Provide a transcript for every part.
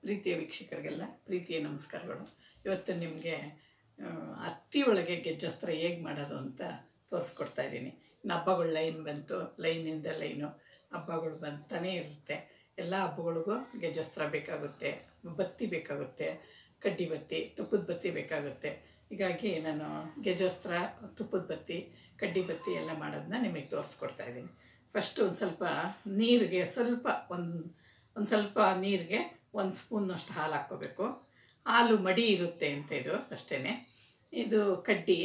ಪ್ರೀತಿಯ ವೀಕ್ಷಕರಿಗೆಲ್ಲ ಪ್ರೀತಿಯ ನಮಸ್ಕಾರಗಳು ಇವತ್ತು ನಿಮಗೆ ಹತ್ತಿ ಒಳಗೆ ಗೆಜ್ಜಸ್ತ್ರ ಹೇಗೆ ಮಾಡೋದು ಅಂತ ತೋರಿಸ್ಕೊಡ್ತಾ ಇದ್ದೀನಿ ಇನ್ನು ಹಬ್ಬಗಳು ಲೈನ್ ಬಂತು ಲೈನಿಂದ ಲೈನು ಹಬ್ಬಗಳು ಬಂತಾನೇ ಇರುತ್ತೆ ಎಲ್ಲ ಹಬ್ಬಗಳಿಗೂ ಗೆಜ್ಜಸ್ತ್ರ ಬೇಕಾಗುತ್ತೆ ಬತ್ತಿ ಬೇಕಾಗುತ್ತೆ ಕಡ್ಡಿ ಬತ್ತಿ ತುಪ್ಪದ ಬತ್ತಿ ಬೇಕಾಗುತ್ತೆ ಹೀಗಾಗಿ ನಾನು ಗೆಜ್ಜಸ್ತ್ರ ತುಪ್ಪದ ಬತ್ತಿ ಕಡ್ಡಿ ಬತ್ತಿ ಎಲ್ಲ ಮಾಡೋದನ್ನ ನಿಮಗೆ ತೋರಿಸ್ಕೊಡ್ತಾ ಇದ್ದೀನಿ ಫಸ್ಟು ಒಂದು ಸ್ವಲ್ಪ ನೀರಿಗೆ ಸ್ವಲ್ಪ ಒಂದು ಒಂದು ಸ್ವಲ್ಪ ನೀರಿಗೆ ಒಂದು ಸ್ಪೂನ್ನಷ್ಟು ಹಾಲು ಹಾಕ್ಕೋಬೇಕು ಹಾಲು ಮಡಿ ಇರುತ್ತೆ ಅಂತ ಇದು ಅಷ್ಟೇ ಇದು ಕಡ್ಡಿ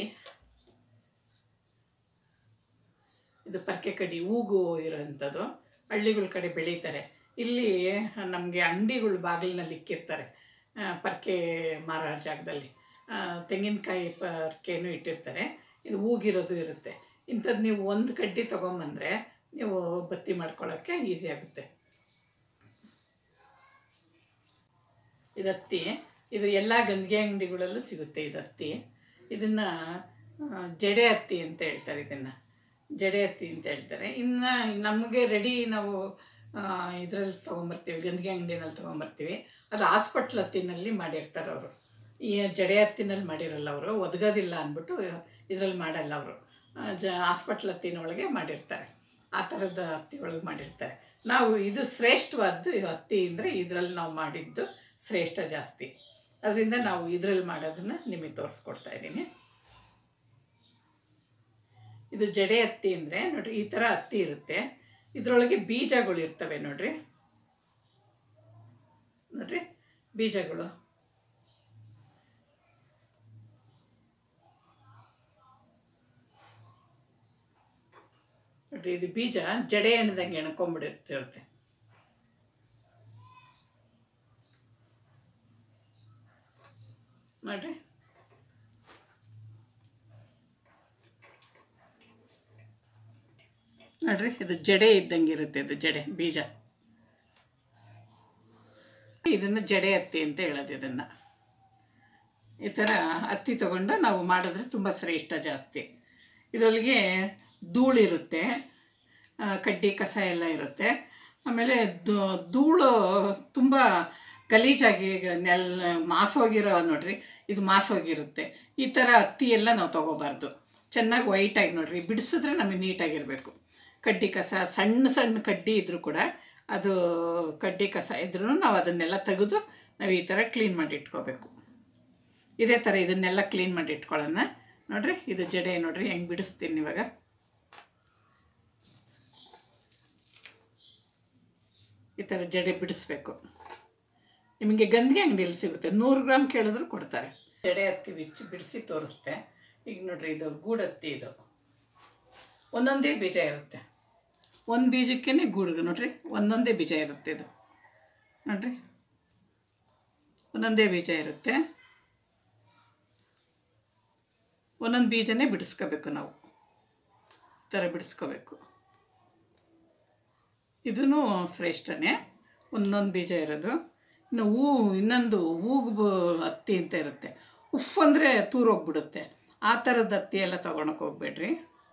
ಇದು ಪರ್ಕೆ ಕಡ್ಡಿ ಹೂಗು ಇರೋವಂಥದ್ದು ಹಳ್ಳಿಗಳ ಕಡೆ ಬೆಳೀತಾರೆ ಇಲ್ಲಿ ನಮಗೆ ಅಂಗಡಿಗಳು ಬಾಗಿಲಿನಲ್ಲಿ ಇಕ್ಕಿರ್ತಾರೆ ಆ, ಪರ್ಕೆ ಮಾರೋ ಜಾಗದಲ್ಲಿ ಆ, ತೆಂಗಿನಕಾಯಿ ಪರ್ಕೆನೂ ಇಟ್ಟಿರ್ತಾರೆ ಇದು ಹೂಗಿರೋದು ಇರುತ್ತೆ ಇಂಥದ್ದು ನೀವು ಒಂದು ಕಡ್ಡಿ ತೊಗೊಂಬಂದರೆ ನೀವು ಬತ್ತಿ ಮಾಡ್ಕೊಳ್ಳೋಕ್ಕೆ ಈಸಿ ಆಗುತ್ತೆ ಇದು ಹತ್ತಿ ಇದು ಎಲ್ಲ ಗಂದಿಗೆ ಅಂಗಡಿಗಳಲ್ಲೂ ಸಿಗುತ್ತೆ ಇದು ಹತ್ತಿ ಇದನ್ನು ಜಡೆ ಹತ್ತಿ ಅಂತ ಹೇಳ್ತಾರೆ ಇದನ್ನು ಜಡೆ ಹತ್ತಿ ಅಂತ ಹೇಳ್ತಾರೆ ಇನ್ನು ನಮಗೆ ರೆಡಿ ನಾವು ಇದರಲ್ಲಿ ತೊಗೊಂಬರ್ತೀವಿ ಗಂದಿಗೆ ಅಂಗಡಿನಲ್ಲಿ ತೊಗೊಂಬರ್ತೀವಿ ಅದು ಹಾಸ್ಪಿಟ್ಲ್ ಹತ್ತಿನಲ್ಲಿ ಮಾಡಿರ್ತಾರೆ ಅವರು ಈ ಜಡೆ ಹತ್ತಿನಲ್ಲಿ ಮಾಡಿರಲ್ಲ ಅವರು ಒದಗೋದಿಲ್ಲ ಅಂದ್ಬಿಟ್ಟು ಇದರಲ್ಲಿ ಮಾಡಲ್ಲ ಅವರು ಜ ಹಾಸ್ಪಿಟ್ಲ್ ಹತ್ತಿನೊಳಗೆ ಮಾಡಿರ್ತಾರೆ ಆ ಥರದ ಹತ್ತಿ ಒಳಗೆ ಮಾಡಿರ್ತಾರೆ ನಾವು ಇದು ಶ್ರೇಷ್ಠವಾದ್ದು ಈ ಹತ್ತಿ ಅಂದರೆ ಇದರಲ್ಲಿ ನಾವು ಮಾಡಿದ್ದು ಶ್ರೇಷ್ಠ ಜಾಸ್ತಿ ಅದರಿಂದ ನಾವು ಇದರಲ್ಲಿ ಮಾಡೋದನ್ನು ನಿಮಗೆ ತೋರಿಸ್ಕೊಡ್ತಾ ಇದ್ದೀನಿ ಇದು ಜಡೆ ಹತ್ತಿ ಅಂದರೆ ನೋಡ್ರಿ ಈ ಥರ ಹತ್ತಿ ಇರುತ್ತೆ ಇದರೊಳಗೆ ಬೀಜಗಳು ಇರ್ತವೆ ನೋಡ್ರಿ ನೋಡ್ರಿ ಬೀಜಗಳು ನೋಡ್ರಿ ಇದು ಬೀಜ ಜಡೆ ಎಣ್ದಂಗೆ ಎಣ್ಕೊಂಬಿಡಿರ್ತಿರುತ್ತೆ ನೋಡ್ರಿ ನೋಡ್ರಿ ಇದು ಜಡೆ ಇದ್ದಂಗೆ ಇರುತ್ತೆ ಇದು ಜಡೆ ಬೀಜ ಇದನ್ನು ಜಡೆ ಹತ್ತಿ ಅಂತ ಹೇಳೋದು ಇದನ್ನು ಈ ಥರ ಹತ್ತಿ ತಗೊಂಡು ನಾವು ಮಾಡಿದ್ರೆ ತುಂಬ ಶ್ರೇಷ್ಠ ಜಾಸ್ತಿ ಇದರೊಳಗೆ ಧೂಳಿರುತ್ತೆ ಆ, ಕಡ್ಡಿ ಕಸ ಎಲ್ಲ ಇರುತ್ತೆ ಆಮೇಲೆ ಧೂ- ಧೂಳು ತುಂಬ ಗಲೀಜಾಗಿ ಈಗ ನೆಲ ಮಾಸೋಗಿರೋ ನೋಡ್ರಿ ಇದು ಮಾಸೋಗಿರುತ್ತೆ ಈ ಥರ ಹತ್ತಿ ಎಲ್ಲ ನಾವು ತೊಗೋಬಾರ್ದು ಚೆನ್ನಾಗಿ ವೈಟಾಗಿ ನೋಡ್ರಿ ಬಿಡಿಸಿದ್ರೆ ನಮಗೆ ನೀಟಾಗಿರಬೇಕು ಕಡ್ಡಿ ಕಸ ಸಣ್ಣ ಸಣ್ಣ ಕಡ್ಡಿ ಇದ್ದರೂ ಕೂಡ ಅದು ಕಡ್ಡಿ ಕಸ ಇದ್ರೂ ನಾವು ಅದನ್ನೆಲ್ಲ ತೆಗೆದು ನಾವು ಈ ಥರ ಕ್ಲೀನ್ ಮಾಡಿ ಇಟ್ಕೋಬೇಕು ಇದೇ ಥರ ಇದನ್ನೆಲ್ಲ ಕ್ಲೀನ್ ಮಾಡಿ ಇಟ್ಕೊಳ್ಳೋಣ ನೋಡ್ರಿ ಇದು ಜಡೆ ನೋಡ್ರಿ ಹೆಂಗೆ ಬಿಡಿಸ್ತೀನಿ ಇವಾಗ ಈ ಥರ ಜಡೆ ಬಿಡಿಸ್ಬೇಕು ನಿಮಗೆ ಗಂದಿಗೆ ಅಂಗಡಿಯಲ್ಲಿ ಸಿಗುತ್ತೆ ನೂರು ಗ್ರಾಮ್ ಕೇಳಿದ್ರು ಕೊಡ್ತಾರೆ ಜಡೆ ಹತ್ತಿ ಬಿಚ್ಚಿ ಬಿಡಿಸಿ ತೋರಿಸ್ತೆ ಈಗ ನೋಡ್ರಿ ಇದು ಗೂಡತ್ತಿ ಇದು ಒಂದೊಂದೇ ಬೀಜ ಇರುತ್ತೆ ಒಂದು ಬೀಜಕ್ಕೇ ಗೂಡು ನೋಡ್ರಿ ಒಂದೊಂದೇ ಬೀಜ ಇರುತ್ತೆ ಇದು ನೋಡ್ರಿ ಒಂದೊಂದೇ ಬೀಜ ಇರುತ್ತೆ ಒಂದೊಂದು ಬೀಜನೇ ಬಿಡಿಸ್ಕೋಬೇಕು ನಾವು ಈ ಥರ ಬಿಡಿಸ್ಕೋಬೇಕು ಇದೂ ಶ್ರೇಷ್ಠನೇ ಒಂದೊಂದು ಬೀಜ ಇರೋದು ಇನ್ನು ಹೂ ಇನ್ನೊಂದು ಹೂಗು ಹತ್ತಿ ಅಂತ ಇರುತ್ತೆ ಉಫ್ ಅಂದರೆ ತೂರೋಗ್ಬಿಡುತ್ತೆ ಆ ಥರದ ಹತ್ತಿ ಎಲ್ಲ ತೊಗೊಳಕ್ಕೆ ಹೋಗ್ಬೇಡ್ರಿ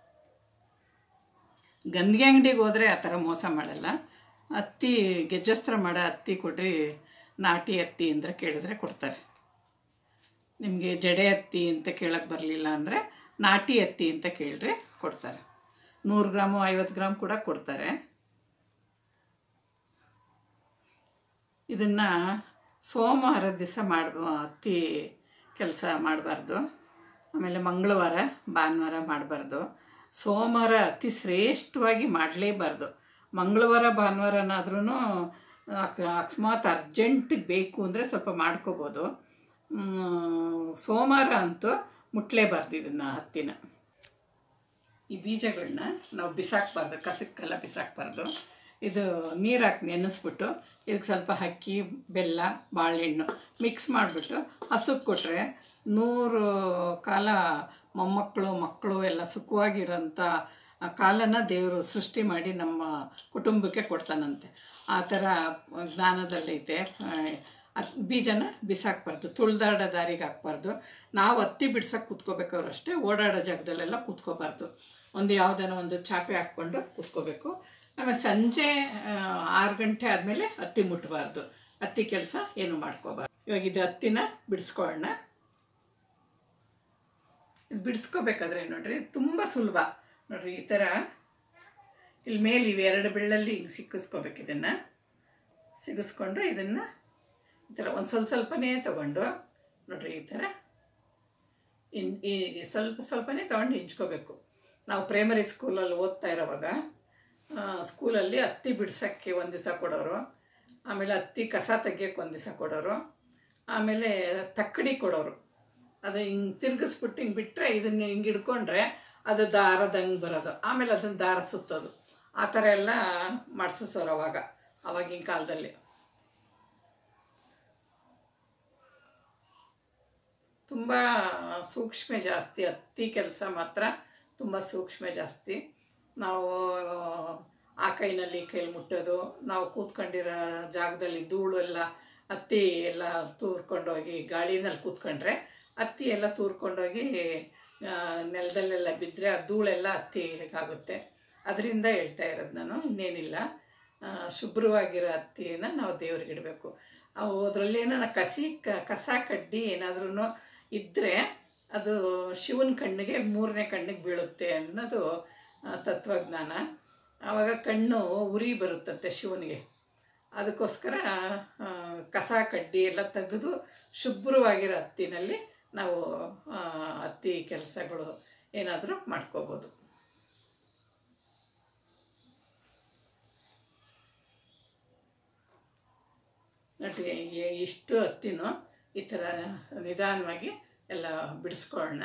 ಗಂದಿಗೆ ಅಂಗಡಿಗೆ ಹೋದರೆ ಆ ಥರ ಮೋಸ ಮಾಡಲ್ಲ ಹತ್ತಿ ಗೆಜ್ಜಸ್ತ್ರ ಮಾಡೋ ಹತ್ತಿ ಕೊಡ್ರಿ ನಾಟಿ ಹತ್ತಿ ಅಂದರೆ ಕೇಳಿದ್ರೆ ಕೊಡ್ತಾರೆ ನಿಮಗೆ ಜಡೆ ಹತ್ತಿ ಅಂತ ಕೇಳಕ್ಕೆ ಬರಲಿಲ್ಲ ಅಂದರೆ ನಾಟಿ ಹತ್ತಿ ಅಂತ ಕೇಳ್ರಿ ಕೊಡ್ತಾರೆ ನೂರು ಗ್ರಾಮು ಐವತ್ತು ಗ್ರಾಮ್ ಕೂಡ ಕೊಡ್ತಾರೆ ಇದನ್ನು ಸೋಮವಾರದ ದಿವಸ ಮಾಡ ಹತ್ತಿ ಕೆಲಸ ಮಾಡಬಾರ್ದು ಆಮೇಲೆ ಮಂಗಳವಾರ ಭಾನುವಾರ ಮಾಡಬಾರ್ದು ಸೋಮವಾರ ಅತಿ ಶ್ರೇಷ್ಠವಾಗಿ ಮಾಡಲೇಬಾರ್ದು ಮಂಗಳವಾರ ಭಾನುವಾರನಾದ್ರೂ ಅಕಸ್ಮಾತ್ ಅರ್ಜೆಂಟಿಗೆ ಬೇಕು ಅಂದರೆ ಸ್ವಲ್ಪ ಮಾಡ್ಕೋಬೋದು ಮ್, ಸೋಮವಾರ ಅಂತೂ ಮುಟ್ಲೇಬಾರ್ದು ಇದನ್ನು ಹತ್ತಿನ ಈ ಬೀಜಗಳನ್ನ ನಾವು ಬಿಸಾಕಬಾರ್ದು ಕಸಕ್ಕೆಲ್ಲ ಬಿಸಾಕಬಾರ್ದು ಇದು ನೀರು ಹಾಕಿ ನೆನೆಸ್ಬಿಟ್ಟು ಇದಕ್ಕೆ ಸ್ವಲ್ಪ ಅಕ್ಕಿ ಬೆಲ್ಲ ಬಾಳೆಹಣ್ಣು ಮಿಕ್ಸ್ ಮಾಡಿಬಿಟ್ಟು ಹಸುಕ್ಕೆ ಕೊಟ್ಟರೆ ನೂರು ಕಾಲ ಮೊಮ್ಮಕ್ಕಳು ಮಕ್ಕಳು ಎಲ್ಲ ಸುಖವಾಗಿರೋಂಥ ಕಾಲನ ದೇವರು ಸೃಷ್ಟಿ ಮಾಡಿ ನಮ್ಮ ಕುಟುಂಬಕ್ಕೆ ಕೊಡ್ತಾನಂತೆ ಆ ಥರ ಜ್ಞಾನದಲ್ಲೈತೆ ಅತ್ ಬೀಜನ ಬಿಸಾಕಬಾರ್ದು ತುಳಿದಾಡೋ ದಾರಿಗೆ ಹಾಕ್ಬಾರ್ದು ನಾವು ಹತ್ತಿ ಬಿಡ್ಸಕ್ಕೆ ಕೂತ್ಕೋಬೇಕವ್ರು ಅಷ್ಟೇ ಓಡಾಡೋ ಜಾಗದಲ್ಲೆಲ್ಲ ಕೂತ್ಕೋಬಾರ್ದು ಒಂದು ಯಾವುದನ್ನ ಒಂದು ಚಾಪೆ ಹಾಕ್ಕೊಂಡು ಕೂತ್ಕೋಬೇಕು ಆಮೇಲೆ ಸಂಜೆ ಆ, ಆರು ಗಂಟೆ ಆದಮೇಲೆ ಹತ್ತಿ ಮುಟ್ಟಬಾರ್ದು ಹತ್ತಿ ಕೆಲಸ ಏನು ಮಾಡ್ಕೋಬಾರ್ದು ಇವಾಗ ಇದು ಹತ್ತಿನ ಬಿಡಿಸ್ಕೊಳ್ಳೋಣ ಇದು ಬಿಡಿಸ್ಕೋಬೇಕಾದ್ರೆ ನೋಡ್ರಿ ತುಂಬ ಸುಲಭ ನೋಡ್ರಿ ಈ ಥರ ಇಲ್ಲಿ ಮೇಲೆ ಇವೆ ಎರಡು ಬೆಳ್ಳಲ್ಲಿ ಹಿಂಗೆ ಸಿಕ್ಕಿಸ್ಕೋಬೇಕು ಇದನ್ನು ಸಿಗಿಸ್ಕೊಂಡು ಇದನ್ನು ಈ ಥರ ಒಂದು ಸ್ವಲ್ಪ ಸ್ವಲ್ಪನೇ ತಗೊಂಡು ನೋಡ್ರಿ ಈ ಥರ ಇನ್ ಈ ಸ್ವಲ್ಪ ಸ್ವಲ್ಪನೇ ತೊಗೊಂಡು ಹಿಂಚ್ಕೋಬೇಕು ನಾವು ಪ್ರೈಮರಿ ಸ್ಕೂಲಲ್ಲಿ ಓದ್ತಾ ಇರೋವಾಗ ಆ, ಸ್ಕೂಲಲ್ಲಿ ಹತ್ತಿ ಬಿಡ್ಸೋಕ್ಕೆ ಒಂದು ದಿವಸ ಕೊಡೋರು ಆಮೇಲೆ ಹತ್ತಿ ಕಸ ತೆಗಿಯೋಕ್ಕೆ ಒಂದು ದಿವಸ ಕೊಡೋರು ಆಮೇಲೆ ತಕ್ಕಡಿ ಕೊಡೋರು ಅದು ಹಿಂಗೆ ತಿರ್ಗಿಸ್ಬಿಟ್ಟು ಹಿಂಗೆ ಬಿಟ್ಟರೆ ಇದನ್ನ ಹಿಂಗೆ ಹಿಡ್ಕೊಂಡ್ರೆ ಅದು ದಾರದಂಗೆ ಬರೋದು ಆಮೇಲೆ ಅದನ್ನು ದಾರ ಸುತ್ತೋದು ಆ ಥರ ಎಲ್ಲ ಮಾಡಿಸೋರು ಅವಾಗ ಅವಾಗಿನ ಕಾಲದಲ್ಲಿ ತುಂಬ ಸೂಕ್ಷ್ಮ ಜಾಸ್ತಿ ಹತ್ತಿ ಕೆಲಸ ಮಾತ್ರ ತುಂಬ ಸೂಕ್ಷ್ಮ ಜಾಸ್ತಿ ನಾವು ಆ ಕೈನಲ್ಲಿ ಈ ಕೈಲಿ ಮುಟ್ಟೋದು ನಾವು ಕೂತ್ಕೊಂಡಿರೋ ಜಾಗದಲ್ಲಿ ಧೂಳು ಎಲ್ಲ ಹತ್ತಿ ಎಲ್ಲ ತೂರ್ಕೊಂಡೋಗಿ ಗಾಳಿನಲ್ಲಿ ಕೂತ್ಕೊಂಡ್ರೆ ಹತ್ತಿ ಎಲ್ಲ ತೂರ್ಕೊಂಡೋಗಿ ಆ, ನೆಲದಲ್ಲೆಲ್ಲ ಬಿದ್ದರೆ ಆ ಧೂಳೆಲ್ಲ ಹತ್ತಿಗಾಗುತ್ತೆ ಅದರಿಂದ ಹೇಳ್ತಾ ಇರೋದು ನಾನು ಇನ್ನೇನಿಲ್ಲ ಆ, ಶುಭ್ರವಾಗಿರೋ ಹತ್ತಿನ ನಾವು ದೇವ್ರಿಗೆ ಇಡಬೇಕು ಅವು ಅದರಲ್ಲಿ ಏನಾರ ಕಸಿ ಕ- ಕಸ ಕಡ್ಡಿ ಏನಾದ್ರೂ ಇದ್ದರೆ ಅದು ಶಿವನ ಕಣ್ಣಿಗೆ ಮೂರನೇ ಕಣ್ಣಿಗೆ ಬೀಳುತ್ತೆ ಅನ್ನೋದು ಆ, ತತ್ವಜ್ಞಾನ ಆವಾಗ ಕಣ್ಣು ಉರಿ ಬರುತ್ತಂತೆ ಶಿವನಿಗೆ ಅದಕ್ಕೋಸ್ಕರ ಆ, ಕಸ ಕಡ್ಡಿ ಎಲ್ಲ ತೆಗೆದು ಶುಭ್ರವಾಗಿರೋ ಹತ್ತಿನಲ್ಲಿ ನಾವು ಆ, ಹತ್ತಿ ಕೆಲಸಗಳು ಏನಾದರೂ ಮಾಡ್ಕೋಬೋದು ಒಟ್ಟಿಗೆ ಈ- ಇಷ್ಟು ಹತ್ತಿನೂ ಈ ಥರ ನಿಧಾನವಾಗಿ ಎಲ್ಲ ಬಿಡಿಸ್ಕೊಳ್ಳೋಣ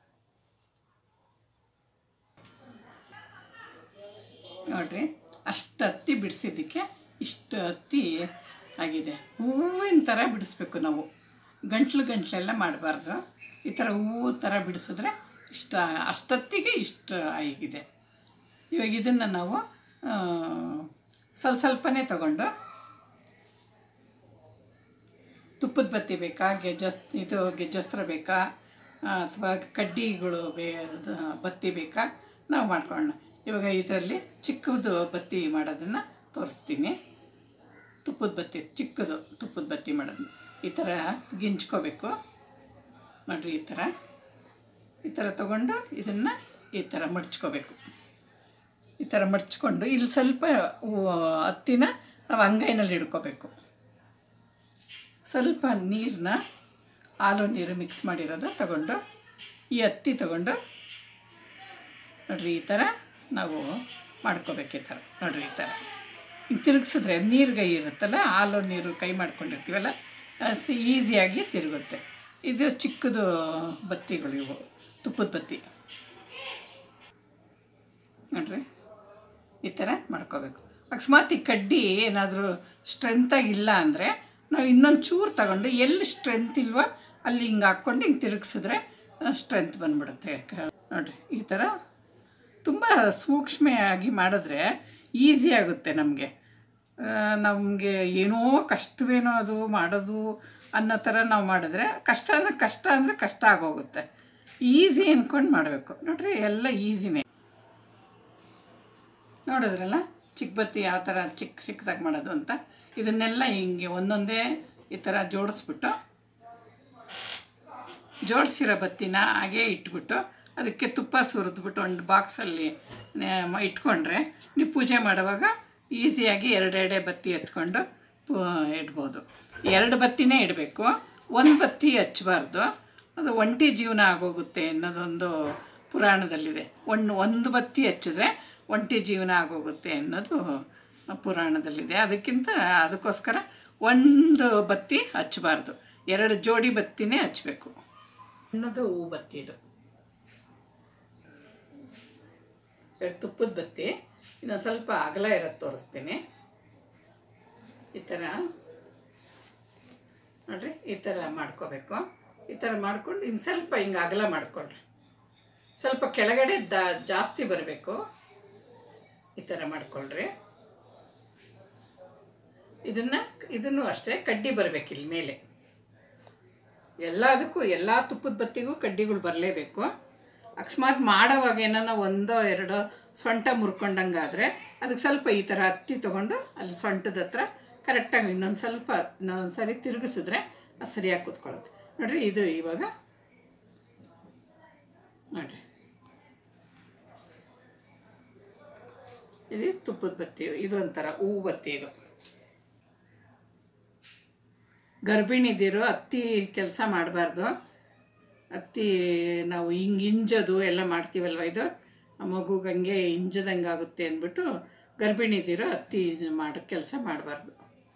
ನೋಡ್ರಿ ಅಷ್ಟು ಹತ್ತಿ ಬಿಡಿಸಿದ್ದಕ್ಕೆ ಇಷ್ಟು ಹತ್ತಿ ಆಗಿದೆ ಹೂವಿನ ಥರ ಬಿಡಿಸ್ಬೇಕು ನಾವು ಗಂಟ್ಲು ಗಂಟ್ಲೆಲ್ಲ ಮಾಡಬಾರ್ದು ಈ ಥರ ಹೂವು ಥರ ಬಿಡಿಸಿದ್ರೆ ಇಷ್ಟ ಅಷ್ಟೊತ್ತಿಗೆ ಇಷ್ಟು ಆಗಿದೆ ಇವಾಗ ಇದನ್ನು ನಾವು ಆ, ಸ್ವಲ್ಪ ಸ್ವಲ್ಪನೇ ತಗೊಂಡು ತುಪ್ಪದ ಬತ್ತಿ ಬೇಕಾ ಗೆಜ್ಜಸ್ ಇದು ಗೆಜ್ಜಸ್ತ್ರ ಬೇಕಾ ಅಥವಾ ಕಡ್ಡಿಗಳು ಬೇ ಅದು ಬತ್ತಿ ಬೇಕಾ ನಾವು ಮಾಡ್ಕೊಳ್ಳೋಣ ಇವಾಗ ಇದರಲ್ಲಿ ಚಿಕ್ಕದು ಬತ್ತಿ ಮಾಡೋದನ್ನು ತೋರಿಸ್ತೀನಿ ತುಪ್ಪದ ಬತ್ತಿ ಚಿಕ್ಕದು ತುಪ್ಪದ ಬತ್ತಿ ಮಾಡೋದು ಈ ಥರ ಗಿಂಚ್ಕೋಬೇಕು ನೋಡಿರಿ ಈ ಥರ ಈ ಥರ ತಗೊಂಡು ಇದನ್ನು ಈ ಥರ ಮಡ್ಚ್ಕೋಬೇಕು ಈ ಥರ ಮಡ್ಚ್ಕೊಂಡು ಇಲ್ಲಿ ಸ್ವಲ್ಪ ಹೂ- ಹತ್ತಿನ ನಾವು ಅಂಗೈನಲ್ಲಿ ಹಿಡ್ಕೋಬೇಕು ಸ್ವಲ್ಪ ನೀರನ್ನ ಹಾಲು ನೀರು ಮಿಕ್ಸ್ ಮಾಡಿರೋದು ತಗೊಂಡು ಈ ಹತ್ತಿ ತಗೊಂಡು ನೋಡ್ರಿ ಈ ಥರ ನಾವು ಮಾಡ್ಕೋಬೇಕು ಈ ಥರ ನೋಡ್ರಿ ಈ ಥರ ಹಿಂಗೆ ತಿರುಗಿಸಿದ್ರೆ ನೀರುಗೈ ಇರುತ್ತಲ್ಲ ಹಾಲು ನೀರು ಕೈ ಮಾಡ್ಕೊಂಡಿರ್ತೀವಲ್ಲ ಸಿ ಈಸಿಯಾಗಿ ತಿರುಗುತ್ತೆ ಇದು ಚಿಕ್ಕದು ಬತ್ತಿಗಳು ಇವು ತುಪ್ಪದ ಬತ್ತಿ ನೋಡ್ರಿ ಈ ಥರ ಮಾಡ್ಕೋಬೇಕು ಅಕಸ್ಮಾತ್ ಈ ಕಡ್ಡಿ ಏನಾದರೂ ಸ್ಟ್ರೆಂತಾಗಿ ಇಲ್ಲ ಅಂದರೆ ನಾವು ಇನ್ನೊಂದು ಚೂರು ತಗೊಂಡು ಎಲ್ಲಿ ಸ್ಟ್ರೆಂತ್ ಇಲ್ವೋ ಅಲ್ಲಿ ಹಿಂಗೆ ಹಾಕ್ಕೊಂಡು ಹಿಂಗೆ ತಿರುಗಿಸಿದ್ರೆ ಸ್ಟ್ರೆಂತ್ ಬಂದ್ಬಿಡುತ್ತೆ ಕ- ನೋಡ್ರಿ ಈ ಥರ ತುಂಬ ಸೂಕ್ಷ್ಮೆಯಾಗಿ ಮಾಡಿದ್ರೆ ಈಸಿ ಆಗುತ್ತೆ ನಮಗೆ ನಮಗೆ ಏನೋ ಕಷ್ಟವೇನೋ ಅದು ಮಾಡೋದು ಅನ್ನೋ ಥರ ನಾವು ಮಾಡಿದ್ರೆ ಕಷ್ಟ ಅಂದರೆ ಕಷ್ಟ ಅಂದರೆ ಕಷ್ಟ ಆಗೋಗುತ್ತೆ ಈಸಿ ಅಂದ್ಕೊಂಡು ಮಾಡಬೇಕು ನೋಡ್ರಿ ಎಲ್ಲ ಈಸಿನೇ ನೋಡಿದ್ರಲ್ಲ ಚಿಕ್ಕ ಬತ್ತಿ ಯಾವ ಥರ ಚಿಕ್ಕ ಚಿಕ್ಕದಾಗಿ ಮಾಡೋದು ಅಂತ ಇದನ್ನೆಲ್ಲ ಹಿಂಗೆ ಒಂದೊಂದೇ ಈ ಥರ ಜೋಡಿಸ್ಬಿಟ್ಟು ಜೋಡಿಸಿರೋ ಬತ್ತಿನ ಹಾಗೇ ಇಟ್ಬಿಟ್ಟು ಅದಕ್ಕೆ ತುಪ್ಪ ಸುರಿದ್ಬಿಟ್ಟು ಒಂದು ಬಾಕ್ಸಲ್ಲಿ ನೆ- ಇಟ್ಕೊಂಡ್ರೆ ನೀವು ಪೂಜೆ ಮಾಡುವಾಗ ಈಸಿಯಾಗಿ ಎರಡೆರಡೆ ಬತ್ತಿ ಎತ್ಕೊಂಡು ಪೂ ಇಡ್ಬೋದು ಎರಡು ಬತ್ತಿನೇ ಇಡಬೇಕು ಒಂದು ಬತ್ತಿ ಹಚ್ಚಬಾರ್ದು ಅದು ಒಂಟಿ ಜೀವನ ಆಗೋಗುತ್ತೆ ಅನ್ನೋದೊಂದು ಪುರಾಣದಲ್ಲಿದೆ ಒಂದು ಒಂದು ಬತ್ತಿ ಹಚ್ಚಿದ್ರೆ ಒಂಟಿ ಜೀವನ ಆಗೋಗುತ್ತೆ ಅನ್ನೋದು ಪುರಾಣದಲ್ಲಿದೆ ಅದಕ್ಕಿಂತ ಅದಕ್ಕೋಸ್ಕರ ಒಂದು ಬತ್ತಿ ಹಚ್ಚಬಾರ್ದು ಎರಡು ಜೋಡಿ ಬತ್ತಿನೇ ಹಚ್ಚಬೇಕು ಅನ್ನೋದು ಹೂ ಬತ್ತಿ ಇದು ಇವಾಗ ತುಪ್ಪದ ಬತ್ತಿ ಇನ್ನೊಂದು ಸ್ವಲ್ಪ ಅಗಲ ಇರೋದು ತೋರಿಸ್ತೀನಿ ಈ ಥರ ನೋಡ್ರಿ ಈ ಥರ ಮಾಡ್ಕೋಬೇಕು ಈ ಥರ ಮಾಡ್ಕೊಂಡು ಇನ್ನು ಸ್ವಲ್ಪ ಹಿಂಗೆ ಅಗಲ ಮಾಡ್ಕೊಳ್ರಿ ಸ್ವಲ್ಪ ಕೆಳಗಡೆ ದ ಜಾಸ್ತಿ ಬರಬೇಕು ಈ ಥರ ಮಾಡ್ಕೊಳ್ರಿ ಇದನ್ನು ಇದನ್ನು ಅಷ್ಟೇ ಕಡ್ಡಿ ಬರಬೇಕು ಇಲ್ಲಿ ಮೇಲೆ ಎಲ್ಲದಕ್ಕೂ ಎಲ್ಲ ತುಪ್ಪದ ಬತ್ತಿಗೂ ಕಡ್ಡಿಗಳು ಬರಲೇಬೇಕು ಅಕಸ್ಮಾತ್ ಮಾಡೋವಾಗ ಏನಾನ ಒಂದೋ ಎರಡೋ ಸೊಂಟ ಮುರ್ಕೊಂಡಂಗಾದರೆ ಅದಕ್ಕೆ ಸ್ವಲ್ಪ ಈ ಥರ ಹತ್ತಿ ತೊಗೊಂಡು ಅಲ್ಲಿ ಸೊಂಟದ ಹತ್ರ ಕರೆಕ್ಟಾಗಿ ಇನ್ನೊಂದು ಸ್ವಲ್ಪ ಇನ್ನೊಂದು ಸರಿ ತಿರುಗಿಸಿದ್ರೆ ಅದು ಸರಿಯಾಗಿ ಕೂತ್ಕೊಳ್ಳುತ್ತೆ ನೋಡಿರಿ ಇದು ಇವಾಗ ನೋಡಿರಿ ಇದು ತುಪ್ಪದ ಬತ್ತಿ ಇದು ಒಂಥರ ಹೂವು ಬತ್ತಿ ಇದು ಗರ್ಭಿಣಿದಿರು ಹತ್ತಿ ಕೆಲಸ ಮಾಡಬಾರ್ದು ಹತ್ತಿ ನಾವು ಹಿಂಗೆ ಇಂಜೋದು ಎಲ್ಲ ಮಾಡ್ತೀವಲ್ವ ಇದು ಆ ಮಗುಗೆ ಹಂಗೆ ಇಂಜದಂಗೆ ಆಗುತ್ತೆ ಅಂದ್ಬಿಟ್ಟು ಗರ್ಭಿಣಿದಿರು ಹತ್ತಿ ಮಾಡೋ ಕೆಲಸ ಮಾಡಬಾರ್ದು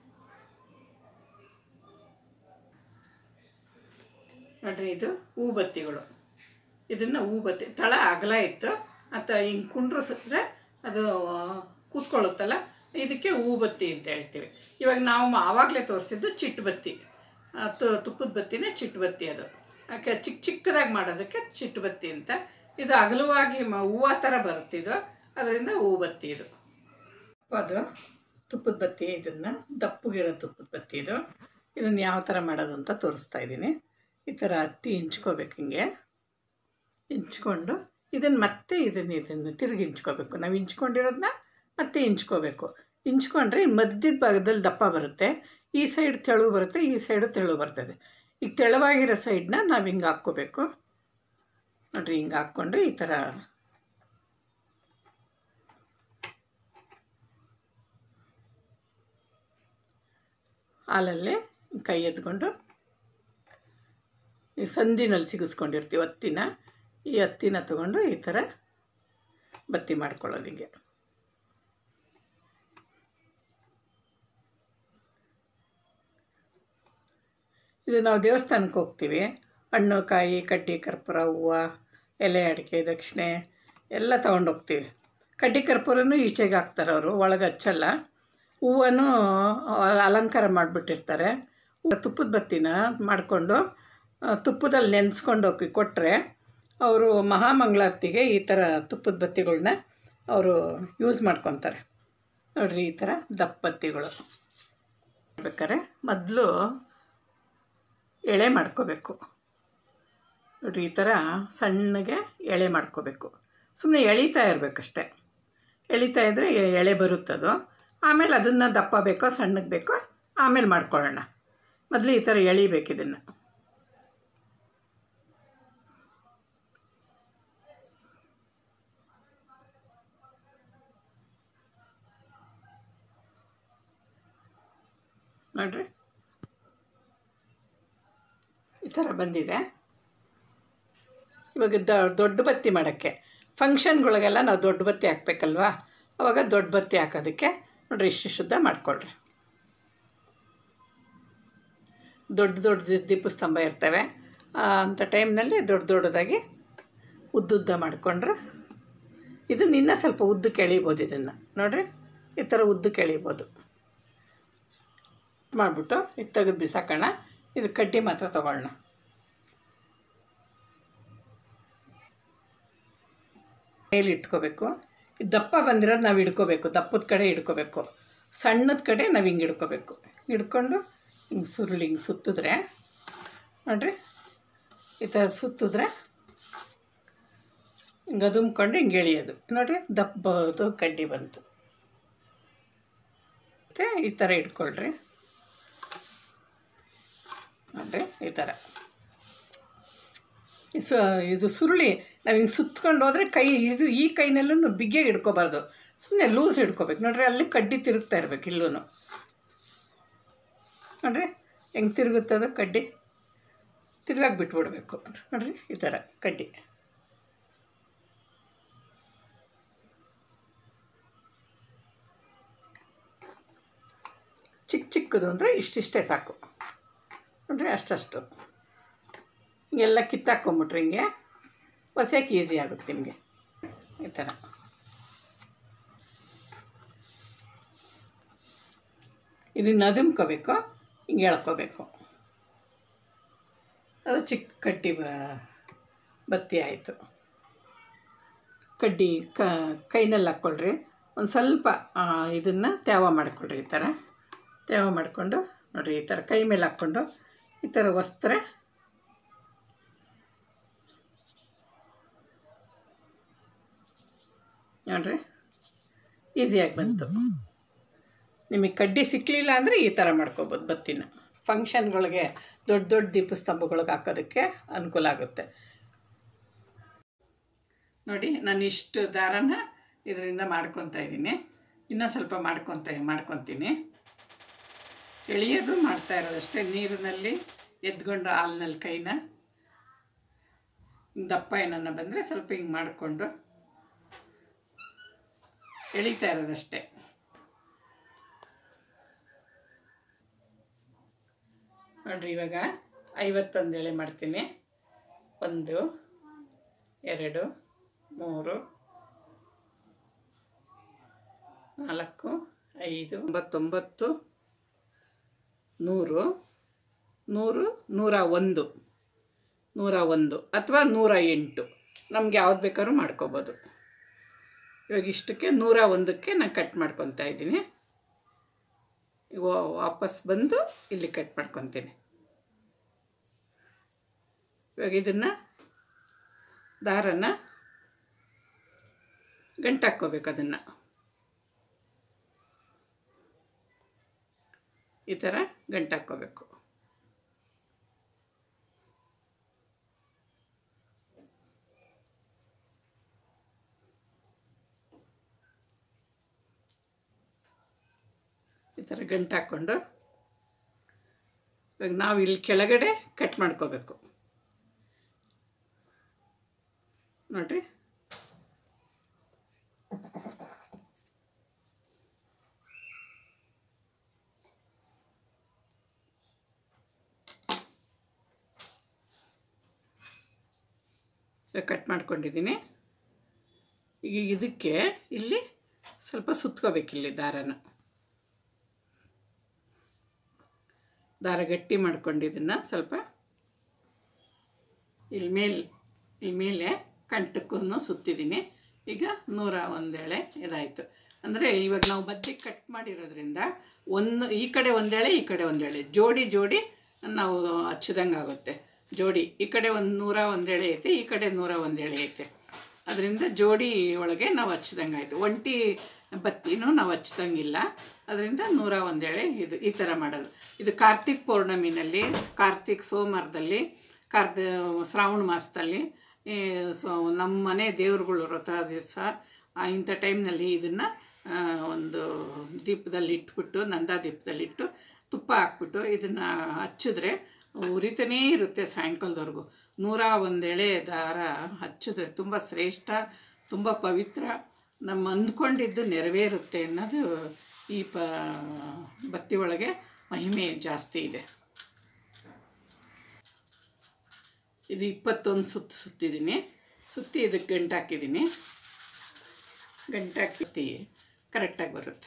ನೋಡ್ರಿ ಇದು ಹೂ ಬತ್ತಿಗಳು ಇದನ್ನು ಹೂ ಬತ್ತಿ ತಳ ಅಗಲ ಇತ್ತು ಅಥವಾ ಹಿಂಗೆ ಕುಂಡ್ರಿಸಿದ್ರೆ ಅದು ಕೂತ್ಕೊಳ್ಳುತ್ತಲ್ಲ ಇದಕ್ಕೆ ಹೂ ಬತ್ತಿ ಅಂತ ಹೇಳ್ತೀವಿ ಇವಾಗ ನಾವು ಆವಾಗಲೇ ತೋರಿಸಿದ್ದು ಚಿಟ್ಟು ಬತ್ತಿ ಆ, ತು- ತುಪ್ಪದ ಬತ್ತಿನೇ ಚಿಟ್ಟು ಬತ್ತಿ ಅದು ಯಾಕೆ ಚಿಕ್ಕ ಚಿಕ್ಕದಾಗಿ ಮಾಡೋದಕ್ಕೆ ಚಿಟ್ಟು ಬತ್ತಿ ಅಂತ ಇದು ಅಗಲವಾಗಿ ಮ ಹೂವು ಥರ ಬರುತ್ತೆ ಇದು ಅದರಿಂದ ಹೂ ಬತ್ತಿ ಇದು ಅದು ತುಪ್ಪದ ಬತ್ತಿ ಇದನ್ನು ದಪ್ಪಗಿರೋ ತುಪ್ಪದ ಬತ್ತಿ ಇದು ಇದನ್ನು ಯಾವ ಥರ ಮಾಡೋದು ಅಂತ ತೋರಿಸ್ತಾ ಇದ್ದೀನಿ ಈ ಥರ ಹತ್ತಿ ಹಿಂಚ್ಕೋಬೇಕು ಹಿಂಗೆ ಹಿಂಚ್ಕೊಂಡು ಇದನ್ನು ಮತ್ತೆ ಇದನ್ನು ಇದನ್ನು ತಿರುಗಿ ಹಿಂಚ್ಕೋಬೇಕು ನಾವು ಹಿಂಚ್ಕೊಂಡಿರೋದನ್ನ ಮತ್ತೆ ಹಿಂಚ್ಕೋಬೇಕು ಹಿಂಚ್ಕೊಂಡ್ರೆ ಮಧ್ಯದ ಭಾಗದಲ್ಲಿ ದಪ್ಪ ಬರುತ್ತೆ ಈ ಸೈಡ್ ತೆಳು ಬರುತ್ತೆ ಈ ಸೈಡು ತೆಳು ಬರ್ತದೆ ಈಗ ತೆಳುವಾಗಿರೋ ಸೈಡನ್ನ ನಾವು ಹಿಂಗೆ ಹಾಕ್ಕೋಬೇಕು ನೋಡ್ರಿ ಹಿಂಗೆ ಹಾಕ್ಕೊಂಡ್ರೆ ಈ ಥರ ಹಾಲಲ್ಲೇ ಕೈ ಎತ್ಕೊಂಡು ಈ ಸಂದಿನಲ್ಲಿ ಸಿಗಿಸ್ಕೊಂಡಿರ್ತೀವಿ ಹತ್ತಿನ ಈ ಹತ್ತಿನ ತಗೊಂಡು ಈ ಥರ ಬತ್ತಿ ಮಾಡ್ಕೊಳ್ಳೋದು ಹಿಂಗೆ ಇದು ನಾವು ದೇವಸ್ಥಾನಕ್ಕೆ ಹೋಗ್ತೀವಿ ಹಣ್ಣು ಕಾಯಿ ಕಡ್ಡಿ ಕರ್ಪೂರ ಹೂವು ಎಲೆ ಅಡಿಕೆ ದಕ್ಷಿಣೆ ಎಲ್ಲ ತೊಗೊಂಡು ಹೋಗ್ತೀವಿ ಕಡ್ಡಿ ಕರ್ಪೂರನೂ ಈಚೆಗೆ ಹಾಕ್ತಾರೆ ಅವರು ಒಳಗೆ ಹಚ್ಚಲ್ಲ ಹೂವನ್ನು ಅಲಂಕಾರ ಮಾಡಿಬಿಟ್ಟಿರ್ತಾರೆ ತುಪ್ಪದ ಬತ್ತಿನ ಮಾಡಿಕೊಂಡು ತುಪ್ಪದಲ್ಲಿ ನೆನೆಸ್ಕೊಂಡು ಹೋಗಿ ಕೊಟ್ಟರೆ ಅವರು ಮಹಾಮಂಗಳಾರತಿಗೆ ಈ ಥರ ತುಪ್ಪದ ಬತ್ತಿಗಳನ್ನ ಅವರು ಯೂಸ್ ಮಾಡ್ಕೊತಾರೆ ನೋಡ್ರಿ ಈ ಥರ ದಪ್ಪ ಬತ್ತಿಗಳು ಬೇಕಾದ್ರೆ ಮೊದಲು ಎಳೆ ಮಾಡ್ಕೋಬೇಕು ನೋಡ್ರಿ ಈ ಥರ ಸಣ್ಣಗೆ ಎಳೆ ಮಾಡ್ಕೋಬೇಕು ಸುಮ್ಮನೆ ಎಳಿತಾ ಇರಬೇಕಷ್ಟೆ ಎಳಿತಾ ಇದ್ದರೆ ಎಳೆ ಬರುತ್ತದು ಆಮೇಲೆ ಅದನ್ನು ದಪ್ಪ ಬೇಕೋ ಸಣ್ಣಗೆ ಬೇಕೋ ಆಮೇಲೆ ಮಾಡ್ಕೊಳ್ಳೋಣ ಮೊದಲು ಈ ಥರ ಎಳಿಬೇಕು ಇದನ್ನು ನೋಡ್ರಿ ಈ ಥರ ಬಂದಿದೆ ಇವಾಗ ದ ದೊಡ್ಡ ಬತ್ತಿ ಮಾಡೋಕ್ಕೆ ಫಂಕ್ಷನ್ಗಳಿಗೆಲ್ಲ ನಾವು ದೊಡ್ಡ ಬತ್ತಿ ಹಾಕ್ಬೇಕಲ್ವಾ ಅವಾಗ ದೊಡ್ಡ ಬತ್ತಿ ಹಾಕೋದಕ್ಕೆ ನೋಡ್ರಿ ಇಷ್ಟು ಶುದ್ಧ ಮಾಡ್ಕೊಳ್ರಿ ದೊಡ್ಡ ದೊಡ್ಡ ದೀಪಸ್ತಂಭ ಇರ್ತವೆ ಆ, ಅಂಥ ಟೈಮ್ನಲ್ಲಿ ದೊಡ್ಡ ದೊಡ್ಡದಾಗಿ ಉದ್ದುದ್ದ ಮಾಡಿಕೊಂಡ್ರೆ ಇದನ್ನ ಇನ್ನೂ ಸ್ವಲ್ಪ ಉದ್ದಕ್ಕೆ ಎಳಿಬೋದು ಇದನ್ನು ನೋಡಿರಿ ಈ ಥರ ಉದ್ದಕ್ಕೆ ಎಳಿಬೋದು ಮಾಡಿಬಿಟ್ಟು ಇದು ತೆಗೆದು ಬಿಸಾಕೋಣ ಇದು ಕಡ್ಡಿ ಮಾತ್ರ ತಗೊಳ್ಳೋಣ ಕೈಯಲ್ಲಿ ಇಟ್ಕೋಬೇಕು ಇದು ದಪ್ಪ ಬಂದಿರೋದು ನಾವು ಹಿಡ್ಕೋಬೇಕು ದಪ್ಪದ ಕಡೆ ಹಿಡ್ಕೋಬೇಕು ಸಣ್ಣದ ಕಡೆ ನಾವು ಹಿಂಗೆ ಹಿಡ್ಕೋಬೇಕು ಹಿಡ್ಕೊಂಡು ಹಿಂಗೆ ಸುರುಳಿ ಹಿಂಗೆ ಸುತ್ತಿದ್ರೆ ನೋಡ್ರಿ ಈ ಥರ ಸುತ್ತಿದ್ರೆ ಹಿಂಗೆ ಅದುಮ್ಕೊಂಡು ಹಿಂಗೆ ಎಳಿಯೋದು ನೋಡ್ರಿ ದಪ್ಪದು ಕಡ್ಡಿ ಬಂತು ಮತ್ತು ಈ ಥರ ಇಟ್ಕೊಳ್ರಿ ನೋಡ್ರಿ ಈ ಥರ ಈ ಸು ಇದು ಸುರುಳಿ ನಾವು ಹಿಂಗೆ ಸುತ್ಕೊಂಡು ಹೋದರೆ ಕೈ ಇದು ಈ ಕೈನಲ್ಲೂ ಬಿಗಿಯಾಗಿ ಹಿಡ್ಕೋಬಾರ್ದು ಸುಮ್ಮನೆ ಲೂಸ್ ಹಿಡ್ಕೋಬೇಕು ನೋಡ್ರಿ ಅಲ್ಲಿ ಕಡ್ಡಿ ತಿರುಗ್ತಾ ಇರ್ಬೇಕು ಇಲ್ಲೂ ನೋಡ್ರಿ ಹೆಂಗೆ ತಿರುಗುತ್ತದು ಕಡ್ಡಿ ತಿರ್ಗಾಕ್ ಬಿಟ್ಬಿಡ್ಬೇಕು ನೋಡ್ರಿ ಈ ಥರ ಕಡ್ಡಿ ಚಿಕ್ಕ ಚಿಕ್ಕದು ಅಂದರೆ ಇಷ್ಟಿಷ್ಟೇ ಸಾಕು ನೋಡ್ರಿ ಅಷ್ಟಷ್ಟು ಹಿಂಗೆಲ್ಲ ಕಿತ್ತಾಕ್ಕೊಂಬಿಟ್ರೆ ಹಿಂಗೆ ಹೊಸಕ್ಕೆ ಈಸಿ ಆಗುತ್ತೆ ನಿಮಗೆ ಈ ಥರ ಇದನ್ನು ಅದುಮ್ಕೋಬೇಕು ಹಿಂಗೆ ಎಳ್ಕೋಬೇಕು ಅದು ಚಿಕ್ಕ ಕಡ್ಡಿ ಬ ಬತ್ತಿ ಆಯಿತು ಕಡ್ಡಿ ಕ ಕೈನಲ್ಲಿ ಹಾಕ್ಕೊಳ್ರಿ ಒಂದು ಸ್ವಲ್ಪ ಇದನ್ನು ತ್ಯಾವ ಮಾಡಿಕೊಳ್ರಿ ಈ ಥರ ತ್ಯಾವ ಮಾಡಿಕೊಂಡು ನೋಡಿರಿ ಈ ಥರ ಕೈ ಮೇಲೆ ಹಾಕ್ಕೊಂಡು ಈ ಥರ ವಸ್ತ್ರ ನೋಡ್ರಿ ಈಸಿಯಾಗಿ ಬಂತು ನಿಮಗೆ ಕಡ್ಡಿ ಸಿಕ್ಕಲಿಲ್ಲ ಅಂದರೆ ಈ ಥರ ಮಾಡ್ಕೋಬೋದು ಬತ್ತಿನ ಫಂಕ್ಷನ್ಗಳಿಗೆ ದೊಡ್ಡ ದೊಡ್ಡ ದೀಪಸ್ತಂಭಗಳಿಗೆ ಹಾಕೋದಕ್ಕೆ ಅನುಕೂಲ ಆಗುತ್ತೆ ನೋಡಿ ನಾನು ಇಷ್ಟು ದಾರನ ಇದರಿಂದ ಮಾಡ್ಕೊತಾ ಇದ್ದೀನಿ ಇನ್ನೂ ಸ್ವಲ್ಪ ಮಾಡ್ಕೊತ ಮಾಡ್ಕೊತೀನಿ ಎಳೆಯೋದು ಮಾಡ್ತಾ ಇರೋದಷ್ಟೇ ನೀರಿನಲ್ಲಿ ಎದ್ಕೊಂಡು ಹಾಲಿನಲ್ಲಿ ಕೈನ ದಪ್ಪ ಏನನ್ನ ಬಂದರೆ ಸ್ವಲ್ಪ ಹಿಂಗೆ ಮಾಡಿಕೊಂಡು ಎಳಿತಾ ಇರೋದಷ್ಟೇ ನೋಡ್ರಿ ಇವಾಗ ಐವತ್ತೊಂದು ಎಳೆ ಮಾಡ್ತೀನಿ ಒಂದು ಎರಡು ಮೂರು ನಾಲ್ಕು ಐದು ಒಂಬತ್ತೊಂಬತ್ತು ನೂರು ನೂರು ನೂರ ಒಂದು ನೂರ ಒಂದು ಅಥವಾ ನೂರ ಎಂಟು ನಮ್ಗೆ ಯಾವ್ದು ಬೇಕಾದ್ರೂ ಮಾಡ್ಕೋಬೋದು ಇವಾಗ ಇಷ್ಟಕ್ಕೆ ನೂರ ಒಂದಕ್ಕೆ ನಾನು ಕಟ್ ಮಾಡ್ಕೊತಾ ಇದ್ದೀನಿ ಇವ- ವಾಪಸ್ ಬಂದು ಇಲ್ಲಿ ಕಟ್ ಮಾಡ್ಕೊತೀನಿ ಇವಾಗ ಇದನ್ನು ದಾರನ ಗಂಟು ಹಾಕ್ಕೋಬೇಕು ಅದನ್ನು ಈ ಥರ ಗಂಟು ಹಾಕ್ಕೋಬೇಕು ಈ ಥರ ಗಂಟು ಹಾಕ್ಕೊಂಡು ಇವಾಗ ನಾವು ಇಲ್ಲಿ ಕೆಳಗಡೆ ಕಟ್ ಮಾಡ್ಕೋಬೇಕು ನೋಡ್ರಿ ಕಟ್ ಮಾಡ್ಕೊಂಡಿದ್ದೀನಿ ಈಗ ಇದಕ್ಕೆ ಇಲ್ಲಿ ಸ್ವಲ್ಪ ಸುತ್ಕೋಬೇಕು ಇಲ್ಲಿ ದಾರನ ದಾರ ಗಟ್ಟಿ ಮಾಡ್ಕೊಂಡು ಇದನ್ನು ಸ್ವಲ್ಪ ಇಲ್ಲಿ ಮೇಲೆ ಇಲ್ಲಿ ಮೇಲೆ ಕಂಠಕ್ಕೂ ಸುತ್ತಿದ್ದೀನಿ ಈಗ ನೂರ ಒಂದೇಳೆ ಇದಾಯಿತು ಅಂದರೆ ಇವಾಗ ನಾವು ಬದ್ದಿ ಕಟ್ ಮಾಡಿರೋದ್ರಿಂದ ಒಂದು ಈ ಕಡೆ ಒಂದೇಳೆ ಈ ಕಡೆ ಒಂದೇಳೆ ಜೋಡಿ ಜೋಡಿ ನಾವು ಹಚ್ಚಿದಂಗೆ ಆಗುತ್ತೆ ಜೋಡಿ ಈ ಕಡೆ ಒಂದು ನೂರ ಒಂದೇಳೆ ಐತೆ ಈ ಕಡೆ ನೂರ ಒಂದೇಳೆ ಐತೆ ಅದರಿಂದ ಜೋಡಿ ಒಳಗೆ ನಾವು ಹಚ್ಚಿದಂಗೆ ಆಯಿತು ಒಂಟಿ ಬತ್ತಿನೂ ನಾವು ಹಚ್ದಂಗಿಲ್ಲ ಅದರಿಂದ ನೂರ ಒಂದೇಳೆ ಇದು ಈ ಥರ ಮಾಡೋದು ಇದು ಕಾರ್ತಿಕ್ ಪೌರ್ಣಮಿನಲ್ಲಿ ಕಾರ್ತಿಕ್ ಸೋಮವಾರದಲ್ಲಿ ಕಾರ್ದ ಶ್ರಾವಣ ಮಾಸದಲ್ಲಿ ಈ ಸೊ ನಮ್ಮ ಮನೆ ದೇವ್ರುಗಳು ವ್ರತ ದಿವಸ ಇಂಥ ಟೈಮ್ನಲ್ಲಿ ಇದನ್ನು ಒಂದು ದೀಪದಲ್ಲಿ ಇಟ್ಬಿಟ್ಟು ನಂದಾ ದೀಪದಲ್ಲಿಟ್ಟು ತುಪ್ಪ ಹಾಕ್ಬಿಟ್ಟು ಇದನ್ನು ಹಚ್ಚಿದ್ರೆ ಉರಿತಾನೇ ಇರುತ್ತೆ ಸಾಯಂಕಾಲದವರೆಗೂ ನೂರ ಒಂದು ಎಳೆ ದಾರ ಹಚ್ಚಿದ್ರೆ ತುಂಬ ಶ್ರೇಷ್ಠ ತುಂಬ ಪವಿತ್ರ ನಮ್ಮ ಅಂದ್ಕೊಂಡಿದ್ದು ನೆರವೇರುತ್ತೆ ಅನ್ನೋದು ಈ ಪ ಬತ್ತಿ ಒಳಗೆ ಮಹಿಮೆ ಜಾಸ್ತಿ ಇದೆ ಇದು ಇಪ್ಪತ್ತೊಂದು ಸುತ್ತು ಸುತ್ತಿದ್ದೀನಿ ಸುತ್ತಿ ಇದಕ್ಕೆ ಗಂಟು ಹಾಕಿದ್ದೀನಿ ಗಂಟು ಹಾಕಿ ಕರೆಕ್ಟಾಗಿ ಬರುತ್ತೆ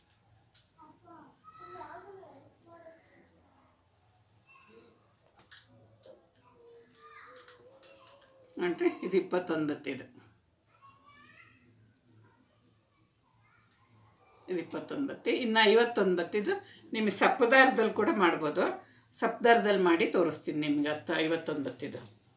ನೋಡ್ರಿ ಇದು ಇಪ್ಪತ್ತೊಂದು ಬತ್ತಿದು ಇದು ಇಪ್ಪತ್ತೊಂದು ಬತ್ತಿ ಇನ್ನು ಐವತ್ತೊಂದು ಬತ್ತಿದು ನಿಮಗೆ ಸಪ್ಪದಾರದಲ್ಲಿ ಕೂಡ ಮಾಡ್ಬೋದು ಸಪ್ಪದಾರದಲ್ಲಿ ಮಾಡಿ ತೋರಿಸ್ತೀನಿ ನಿಮ್ಗೆ ಹತ್ತು ಐವತ್ತೊಂದು ಬತ್ತಿದು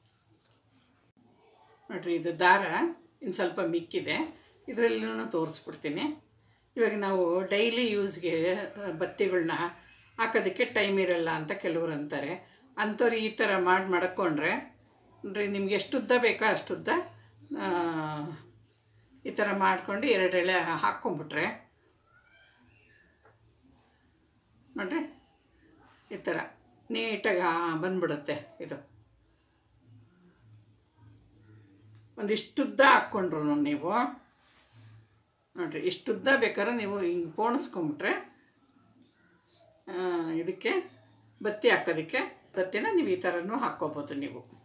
ನೋಡ್ರಿ ಇದು ದಾರ ಇನ್ನು ಸ್ವಲ್ಪ ಮಿಕ್ಕಿದೆ ಇದರಲ್ಲೂ ತೋರಿಸ್ಬಿಡ್ತೀನಿ ಇವಾಗ ನಾವು ಡೈಲಿ ಯೂಸ್ಗೆ ಬತ್ತಿಗಳನ್ನ ಹಾಕೋದಕ್ಕೆ ಟೈಮ್ ಇರಲ್ಲ ಅಂತ ಕೆಲವರು ಅಂತಾರೆ ಅಂಥವ್ರು ಈ ಥರ ಮಾಡಿ ಮಡ್ಕೊಂಡ್ರೆ ನೋಡ್ರಿ ನಿಮ್ಗೆ ಎಷ್ಟು ಉದ್ದ ಬೇಕೋ ಅಷ್ಟು ಉದ್ದ ಆ, ಈ ಥರ ಮಾಡ್ಕೊಂಡು ಎರಡು ಎಳೆ ಹಾಕ್ಕೊಂಬಿಟ್ರೆ ನೋಡ್ರಿ ಈ ಥರ ನೀಟಾಗಿ ಬಂದ್ಬಿಡುತ್ತೆ ಇದು ಒಂದಿಷ್ಟುದ್ದ ಹಾಕ್ಕೊಂಡ್ರು ನೀವು ನೋಡಿರಿ ಇಷ್ಟುದ್ದ ಬೇಕಾದ್ರೆ ನೀವು ಹಿಂಗೆ ಪೋಣಿಸ್ಕೊಂಬಿಟ್ರೆ ಇದಕ್ಕೆ ಬತ್ತಿ ಹಾಕೋದಕ್ಕೆ ಬತ್ತಿನ ನೀವು ಈ ಥರನೂ ಹಾಕ್ಕೋಬೋದು ನೀವು